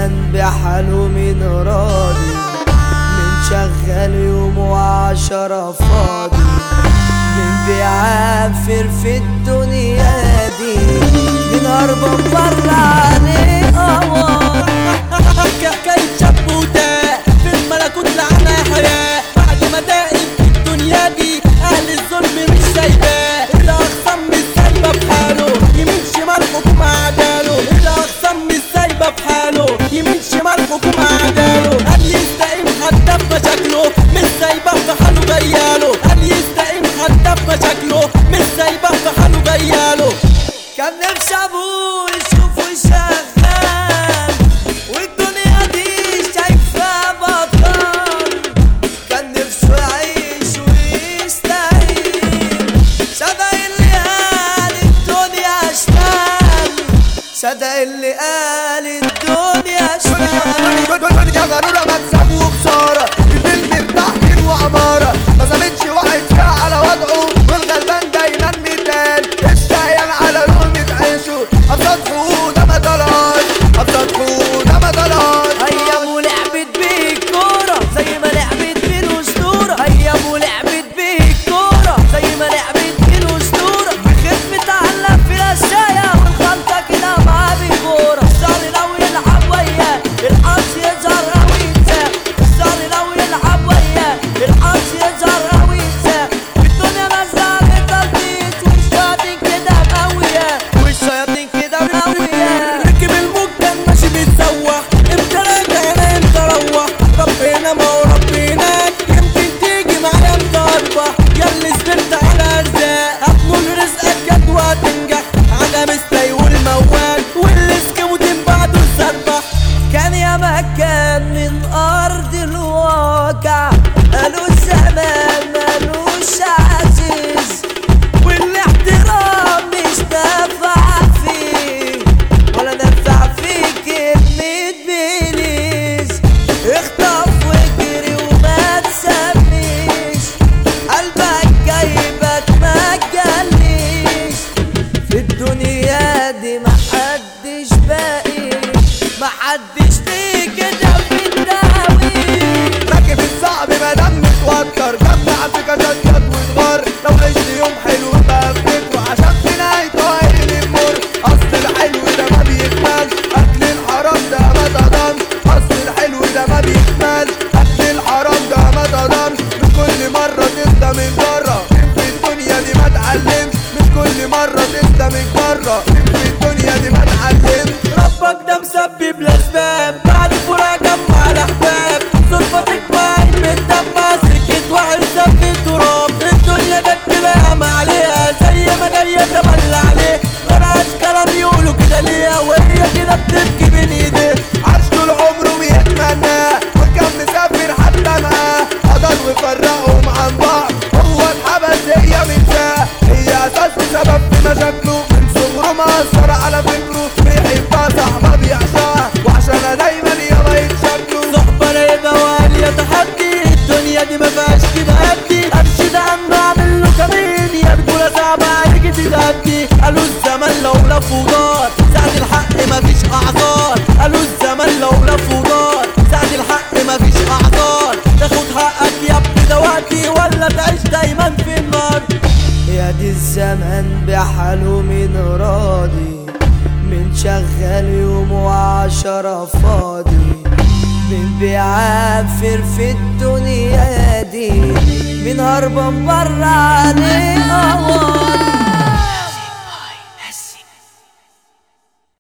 الزمن بحاله من راضي من شغال يوم وعشرة فاضي من بيعافر في الدنيا دي من هربان برا عليه قمر حكاية شاب وتاه في الملكوت لعنة حياة بعد ما دائم في الدنيا دي أهل الظلم مش سايباه الأقسام مش سايبة بحاله يمين شمال حكومة عداله الأقسام مش سايبة بحاله يمين شمال حكومة عداله قال يستقيم حتى في مشاكله مش سايبة في حاله جياله قال يستقيم حتى في مشاكله مش سايبة في حاله جياله كان نفسي ابوه يشوفه شغال والدنيا دي شايفاه بطال كان نفسه يعيش ويستاهل صدق اللي قال الدنيا شمال صدق اللي قال الدنيا شمال دنيا غرورة مكسب وخسارة الفيلم مرتاح دين وعمارة ما سابتش واحد فيها على وضعه والغلبان دايما مثال الشايل على لقمة عيشه أبسط حودة ما طلعش أبسط حودة ما طلعش ايام ولعبت بيه الكورة زي ما لعبت بيه الاسطورة ايام ولعبت بيه الكورة زي ما لعبت بيه الاسطورة بخيط متعلق في القشاية والخلطة كده معاه بكورة الزهر لو يلعب وياه الحظ يظهر او ينساه الزهر لو يلعب وياه الحظ يظهر او ينساه الدنيا نازلة للتلبيس والشياطين كده مقوية والشياطين كده مقوية ركب الموج كان ماشي بيتسوح امتى راجع انا امتى اروح ربنا ما هو ربيناك يمكن تيجي معايا امتى اربح ياللي صبرت على ارزاق هتنول رزقك جد وهتنجح عدم استي والموال واللي سكوتين بعده سربح كان يا مكان من أرض الواقع قالوا الزمان ملوش عزيز والاحترام مش نافع فيه ولا نافع فيه كلمة بليز اخطف واجري وما تسميش قلبك جايبك ما تجليش في الدنيا دي محدش باقي محدش ليه كده في التعويض راكب الصعب مادام متوتر جمع في كشات وتغار لو عشت يوم حلو بفتكره عشان في نهايته هيقلب مر اصل الحلو ده ما بيكملش اكل الحرام ده ما تضمش اصل الحلو ده ما بيكملش اكل الحرام ده ما تضمش من كل مرة تبدا من بره في الدنيا دي ما اتعلمش من كل مرة تبدا من بره في الدنيا دي ما اتعلمش ربك ده مسبب الاسباب بعد فراق جمع الاحباب صرفتك معي بالدم سكت واحد سب التراب الدنيا جت بقى عليها زي ما جايه تبلى عليه ملهاش كلام يقولوا كده ليه وهي كده بتبكي بين ايديه عاش طول عمره بيتمنى وكان مسافر حتى معاه قدر وفرقهم عن بعض هو اتحبس هي منساه هي اساس وسبب في مشاكله من صغره مأثر على فكره بيحبها صح ما بيعشاها وعشان دايما يلا يتشكلوا صحبة رايقة وعالية تحدي الدنيا دي ما فيهاش كده هدي امشي ده عنده اعمل له كمين يا رجولة صعبة عليك تتهدي قالوا الزمن لو لف ودار ساعة الحق مفيش اعذار قالوا الزمن لو لف ودار ساعة الحق مفيش اعذار تاخد حقك يا ابني ده وقتي ولا تعيش دايما في النار يا دي الزمن بحاله من راضي من شغال يوم وعشرة فاضي من بيعافر في الدنيا دي من هربان برا عليه قمر